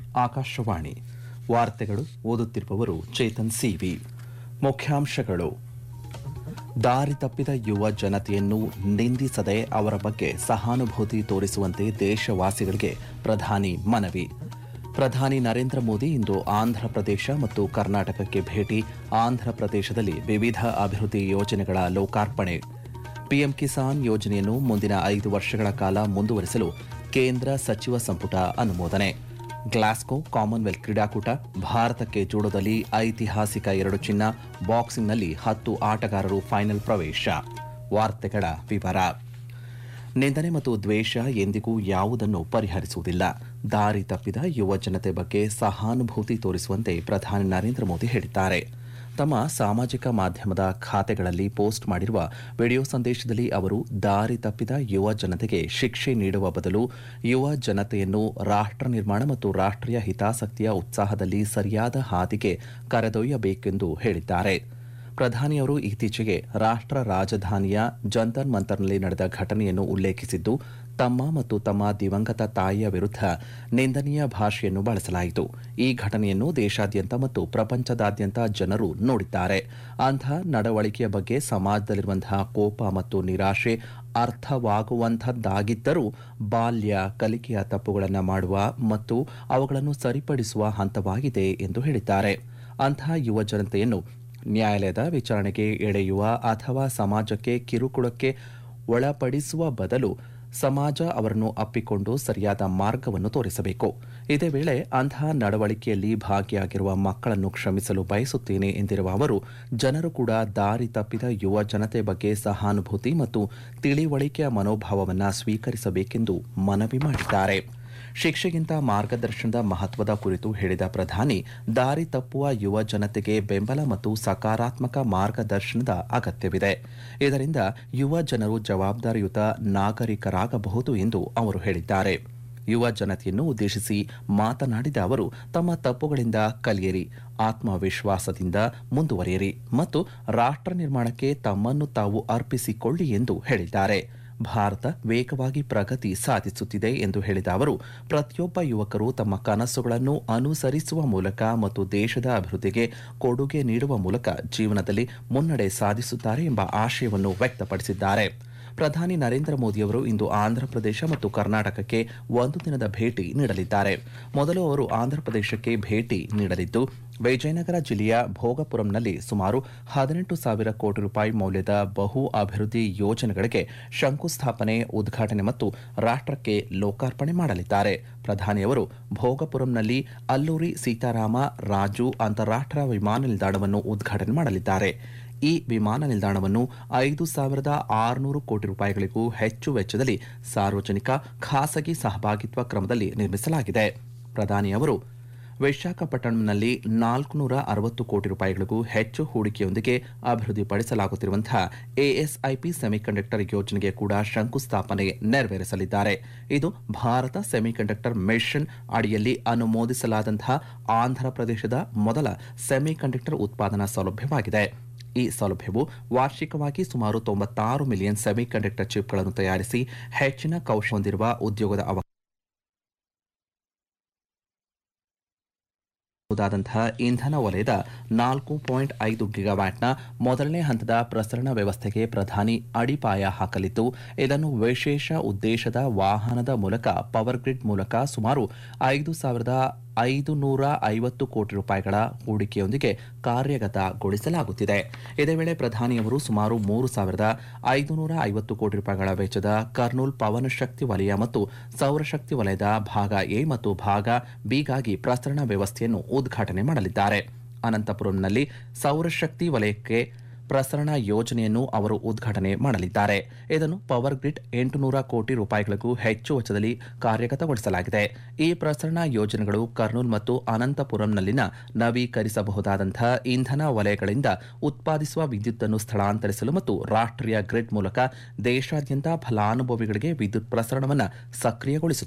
ಆಕಾಶವಾಣಿ ವಾರ್ತೆಗಳು ಓದುತ್ತಿರುವವರು ಚೇತನ್ ಸಿವಿ ಮುಖ್ಯಾಂಶಗಳು ದಾರಿ ತಪ್ಪಿದ ಯುವ ಜನತೆಯನ್ನು ನಿಂದಿಸದೆ ಅವರ ಬಗ್ಗೆ ಸಹಾನುಭೂತಿ ತೋರಿಸುವಂತೆ ದೇಶವಾಸಿಗಳಿಗೆ ಪ್ರಧಾನಿ ಮನವಿ ಪ್ರಧಾನಿ ನರೇಂದ್ರ ಮೋದಿ ಇಂದು ಆಂಧ್ರಪ್ರದೇಶ ಮತ್ತು ಕರ್ನಾಟಕಕ್ಕೆ ಭೇಟಿ ಆಂಧ್ರಪ್ರದೇಶದಲ್ಲಿ ವಿವಿಧ ಅಭಿವೃದ್ಧಿ ಯೋಜನೆಗಳ ಲೋಕಾರ್ಪಣೆ ಪಿಎಂ ಕಿಸಾನ್ ಯೋಜನೆಯನ್ನು ಮುಂದಿನ ಐದು ವರ್ಷಗಳ ಕಾಲ ಮುಂದುವರಿಸಲು ಕೇಂದ್ರ ಸಚಿವ ಸಂಪುಟ ಅನುಮೋದನೆ ಗ್ಲಾಸ್ಗೋ ಕಾಮನ್ವೆಲ್ತ್ ಕ್ರೀಡಾಕೂಟ ಭಾರತಕ್ಕೆ ಜೂಡೋದಲ್ಲಿ ಐತಿಹಾಸಿಕ ಎರಡು ಚಿನ್ನ ಬಾಕ್ಸಿಂಗ್ನಲ್ಲಿ ಹತ್ತು ಆಟಗಾರರು ಫೈನಲ್ ಪ್ರವೇಶ ವಾರ್ತೆಗಳ ವಿವರ ನಿಂದನೆ ಮತ್ತು ದ್ವೇಷ ಎಂದಿಗೂ ಯಾವುದನ್ನು ಪರಿಹರಿಸುವುದಿಲ್ಲ ದಾರಿ ತಪ್ಪಿದ ಯುವ ಜನತೆ ಬಗ್ಗೆ ಸಹಾನುಭೂತಿ ತೋರಿಸುವಂತೆ ಪ್ರಧಾನಿ ನರೇಂದ್ರ ಮೋದಿ ಹೇಳಿದ್ದಾರೆ ತಮ್ಮ ಸಾಮಾಜಿಕ ಮಾಧ್ಯಮದ ಖಾತೆಗಳಲ್ಲಿ ಪೋಸ್ಟ್ ಮಾಡಿರುವ ವಿಡಿಯೋ ಸಂದೇಶದಲ್ಲಿ ಅವರು ದಾರಿ ತಪ್ಪಿದ ಯುವ ಜನತೆಗೆ ಶಿಕ್ಷೆ ನೀಡುವ ಬದಲು ಯುವ ಜನತೆಯನ್ನು ರಾಷ್ಟ್ರ ನಿರ್ಮಾಣ ಮತ್ತು ರಾಷ್ಟ್ರೀಯ ಹಿತಾಸಕ್ತಿಯ ಉತ್ಸಾಹದಲ್ಲಿ ಸರಿಯಾದ ಹಾದಿಗೆ ಕರೆದೊಯ್ಯಬೇಕೆಂದು ಹೇಳಿದ್ದಾರೆ ಪ್ರಧಾನಿಯವರು ಇತ್ತೀಚೆಗೆ ರಾಷ್ಟ್ರ ರಾಜಧಾನಿಯ ಜಂತರ್ ಮಂತರ್ನಲ್ಲಿ ನಡೆದ ಘಟನೆಯನ್ನು ಉಲ್ಲೇಖಿಸಿದ್ದು ತಮ್ಮ ಮತ್ತು ತಮ್ಮ ದಿವಂಗತ ತಾಯಿಯ ವಿರುದ್ಧ ನಿಂದನೀಯ ಭಾಷೆಯನ್ನು ಬಳಸಲಾಯಿತು ಈ ಘಟನೆಯನ್ನು ದೇಶಾದ್ಯಂತ ಮತ್ತು ಪ್ರಪಂಚದಾದ್ಯಂತ ಜನರು ನೋಡಿದ್ದಾರೆ ಅಂಥ ನಡವಳಿಕೆಯ ಬಗ್ಗೆ ಸಮಾಜದಲ್ಲಿರುವಂತಹ ಕೋಪ ಮತ್ತು ನಿರಾಶೆ ಅರ್ಥವಾಗುವಂಥದ್ದಾಗಿದ್ದರೂ ಬಾಲ್ಯ ಕಲಿಕೆಯ ತಪ್ಪುಗಳನ್ನು ಮಾಡುವ ಮತ್ತು ಅವುಗಳನ್ನು ಸರಿಪಡಿಸುವ ಹಂತವಾಗಿದೆ ಎಂದು ಹೇಳಿದ್ದಾರೆ ಅಂತಹ ಯುವ ಜನತೆಯನ್ನು ನ್ಯಾಯಾಲಯದ ವಿಚಾರಣೆಗೆ ಎಳೆಯುವ ಅಥವಾ ಸಮಾಜಕ್ಕೆ ಕಿರುಕುಳಕ್ಕೆ ಒಳಪಡಿಸುವ ಬದಲು ಸಮಾಜ ಅವರನ್ನು ಅಪ್ಪಿಕೊಂಡು ಸರಿಯಾದ ಮಾರ್ಗವನ್ನು ತೋರಿಸಬೇಕು ಇದೇ ವೇಳೆ ಅಂತಹ ನಡವಳಿಕೆಯಲ್ಲಿ ಭಾಗಿಯಾಗಿರುವ ಮಕ್ಕಳನ್ನು ಕ್ಷಮಿಸಲು ಬಯಸುತ್ತೇನೆ ಎಂದಿರುವ ಅವರು ಜನರು ಕೂಡ ದಾರಿ ತಪ್ಪಿದ ಯುವ ಜನತೆ ಬಗ್ಗೆ ಸಹಾನುಭೂತಿ ಮತ್ತು ತಿಳಿವಳಿಕೆಯ ಮನೋಭಾವವನ್ನು ಸ್ವೀಕರಿಸಬೇಕೆಂದು ಮನವಿ ಮಾಡಿದ್ದಾರೆ ಶಿಕ್ಷೆಗಿಂತ ಮಾರ್ಗದರ್ಶನದ ಮಹತ್ವದ ಕುರಿತು ಹೇಳಿದ ಪ್ರಧಾನಿ ದಾರಿ ತಪ್ಪುವ ಯುವ ಜನತೆಗೆ ಬೆಂಬಲ ಮತ್ತು ಸಕಾರಾತ್ಮಕ ಮಾರ್ಗದರ್ಶನದ ಅಗತ್ಯವಿದೆ ಇದರಿಂದ ಯುವ ಜನರು ಜವಾಬ್ದಾರಿಯುತ ನಾಗರಿಕರಾಗಬಹುದು ಎಂದು ಅವರು ಹೇಳಿದ್ದಾರೆ ಯುವ ಜನತೆಯನ್ನು ಉದ್ದೇಶಿಸಿ ಮಾತನಾಡಿದ ಅವರು ತಮ್ಮ ತಪ್ಪುಗಳಿಂದ ಕಲಿಯಿರಿ ಆತ್ಮವಿಶ್ವಾಸದಿಂದ ಮುಂದುವರಿಯಿರಿ ಮತ್ತು ರಾಷ್ಟ್ರ ನಿರ್ಮಾಣಕ್ಕೆ ತಮ್ಮನ್ನು ತಾವು ಅರ್ಪಿಸಿಕೊಳ್ಳಿ ಎಂದು ಹೇಳಿದ್ದಾರೆ ಭಾರತ ವೇಗವಾಗಿ ಪ್ರಗತಿ ಸಾಧಿಸುತ್ತಿದೆ ಎಂದು ಹೇಳಿದ ಅವರು ಪ್ರತಿಯೊಬ್ಬ ಯುವಕರು ತಮ್ಮ ಕನಸುಗಳನ್ನು ಅನುಸರಿಸುವ ಮೂಲಕ ಮತ್ತು ದೇಶದ ಅಭಿವೃದ್ಧಿಗೆ ಕೊಡುಗೆ ನೀಡುವ ಮೂಲಕ ಜೀವನದಲ್ಲಿ ಮುನ್ನಡೆ ಸಾಧಿಸುತ್ತಾರೆ ಎಂಬ ಆಶಯವನ್ನು ವ್ಯಕ್ತಪಡಿಸಿದ್ದಾರೆ ಪ್ರಧಾನಿ ನರೇಂದ್ರ ಮೋದಿಯವರು ಇಂದು ಆಂಧ್ರಪ್ರದೇಶ ಮತ್ತು ಕರ್ನಾಟಕಕ್ಕೆ ಒಂದು ದಿನದ ಭೇಟಿ ನೀಡಲಿದ್ದಾರೆ ಮೊದಲು ಅವರು ಆಂಧ್ರಪ್ರದೇಶಕ್ಕೆ ಭೇಟಿ ನೀಡಲಿದ್ದು ವಿಜಯನಗರ ಜಿಲ್ಲೆಯ ಭೋಗಪುರಂನಲ್ಲಿ ಸುಮಾರು ಹದಿನೆಂಟು ಸಾವಿರ ಕೋಟಿ ರೂಪಾಯಿ ಮೌಲ್ಯದ ಬಹು ಅಭಿವೃದ್ಧಿ ಯೋಜನೆಗಳಿಗೆ ಶಂಕುಸ್ಥಾಪನೆ ಉದ್ಘಾಟನೆ ಮತ್ತು ರಾಷ್ಟ್ರಕ್ಕೆ ಲೋಕಾರ್ಪಣೆ ಮಾಡಲಿದ್ದಾರೆ ಪ್ರಧಾನಿಯವರು ಭೋಗಪುರಂನಲ್ಲಿ ಅಲ್ಲೂರಿ ಸೀತಾರಾಮ ರಾಜು ಅಂತಾರಾಷ್ಟ್ರೀಯ ವಿಮಾನ ನಿಲ್ದಾಣವನ್ನು ಉದ್ಘಾಟನೆ ಮಾಡಲಿದ್ದಾರೆ ಈ ವಿಮಾನ ನಿಲ್ದಾಣವನ್ನು ಐದು ಸಾವಿರದ ಆರುನೂರು ಕೋಟಿ ರೂಪಾಯಿಗಳಿಗೂ ಹೆಚ್ಚು ವೆಚ್ಚದಲ್ಲಿ ಸಾರ್ವಜನಿಕ ಖಾಸಗಿ ಸಹಭಾಗಿತ್ವ ಕ್ರಮದಲ್ಲಿ ನಿರ್ಮಿಸಲಾಗಿದೆ ಪ್ರಧಾನಿಯವರು ವಿಶಾಖಪಟ್ಟಣಂನಲ್ಲಿ ನಾಲ್ಕುನೂರ ಅರವತ್ತು ಕೋಟಿ ರೂಪಾಯಿಗಳಿಗೂ ಹೆಚ್ಚು ಹೂಡಿಕೆಯೊಂದಿಗೆ ಅಭಿವೃದ್ಧಿಪಡಿಸಲಾಗುತ್ತಿರುವಂತಹ ಎಎಸ್ಐಪಿ ಸೆಮಿಕಂಡಕ್ಟರ್ ಯೋಜನೆಗೆ ಕೂಡ ಶಂಕುಸ್ಥಾಪನೆ ನೆರವೇರಿಸಲಿದ್ದಾರೆ ಇದು ಭಾರತ ಸೆಮಿಕಂಡಕ್ಟರ್ ಮಿಷನ್ ಅಡಿಯಲ್ಲಿ ಅನುಮೋದಿಸಲಾದಂತಹ ಆಂಧ್ರಪ್ರದೇಶದ ಮೊದಲ ಸೆಮಿಕಂಡಕ್ಟರ್ ಉತ್ಪಾದನಾ ಸೌಲಭ್ಯವಾಗಿದೆ ಈ ಸೌಲಭ್ಯವು ವಾರ್ಷಿಕವಾಗಿ ಸುಮಾರು ತೊಂಬತ್ತಾರು ಮಿಲಿಯನ್ ಸೆಮಿಕಂಡಕ್ಟರ್ ಚಿಪ್ಗಳನ್ನು ತಯಾರಿಸಿ ಹೆಚ್ಚಿನ ಕೌಶಲ್ಯ ಹೊಂದಿರುವ ಉದ್ಯೋಗದ ಅವ ಬಹುದಾದಂತಹ ಇಂಧನ ವಲಯದ ನಾಲ್ಕು ಪಾಯಿಂಟ್ ಐದು ಗಿಗಾವ್ಯಾಟ್ನ ಮೊದಲನೇ ಹಂತದ ಪ್ರಸರಣ ವ್ಯವಸ್ಥೆಗೆ ಪ್ರಧಾನಿ ಅಡಿಪಾಯ ಹಾಕಲಿದ್ದು ಇದನ್ನು ವಿಶೇಷ ಉದ್ದೇಶದ ವಾಹನದ ಮೂಲಕ ಪವರ್ ಗ್ರಿಡ್ ಮೂಲಕ ಸುಮಾರು ಐದು ಸಾವಿರದ ಐದು ನೂರ ಐವತ್ತು ಕೋಟಿ ರೂಪಾಯಿಗಳ ಹೂಡಿಕೆಯೊಂದಿಗೆ ಕಾರ್ಯಗತಗೊಳಿಸಲಾಗುತ್ತಿದೆ ಇದೇ ವೇಳೆ ಪ್ರಧಾನಿಯವರು ಸುಮಾರು ಮೂರು ಸಾವಿರದ ಐದುನೂರ ಐವತ್ತು ಕೋಟಿ ರೂಪಾಯಿಗಳ ವೆಚ್ಚದ ಕರ್ನೂಲ್ ಪವನಶಕ್ತಿ ವಲಯ ಮತ್ತು ಸೌರಶಕ್ತಿ ವಲಯದ ಭಾಗ ಎ ಮತ್ತು ಭಾಗ ಬಿಗಾಗಿ ಪ್ರಸರಣ ವ್ಯವಸ್ಥೆಯನ್ನು ಉದ್ಘಾಟನೆ ಮಾಡಲಿದ್ದಾರೆ ಅನಂತಪುರಂನಲ್ಲಿ ಸೌರಶಕ್ತಿ ವಲಯಕ್ಕೆ ಪ್ರಸರಣ ಯೋಜನೆಯನ್ನು ಅವರು ಉದ್ಘಾಟನೆ ಮಾಡಲಿದ್ದಾರೆ ಇದನ್ನು ಪವರ್ ಗ್ರಿಡ್ ಎಂಟುನೂರ ಕೋಟಿ ರೂಪಾಯಿಗಳಿಗೂ ಹೆಚ್ಚು ವೆಚ್ಚದಲ್ಲಿ ಕಾರ್ಯಗತಗೊಳಿಸಲಾಗಿದೆ ಈ ಪ್ರಸರಣ ಯೋಜನೆಗಳು ಕರ್ನೂಲ್ ಮತ್ತು ಅನಂತಪುರಂನಲ್ಲಿನ ನವೀಕರಿಸಬಹುದಾದಂತಹ ಇಂಧನ ವಲಯಗಳಿಂದ ಉತ್ಪಾದಿಸುವ ವಿದ್ಯುತ್ತನ್ನು ಸ್ಥಳಾಂತರಿಸಲು ಮತ್ತು ರಾಷ್ಟ್ರೀಯ ಗ್ರಿಡ್ ಮೂಲಕ ದೇಶಾದ್ಯಂತ ಫಲಾನುಭವಿಗಳಿಗೆ ವಿದ್ಯುತ್ ಪ್ರಸರಣವನ್ನು ಸಕ್ರಿಯಗೊಳಿಸುತ್ತದೆ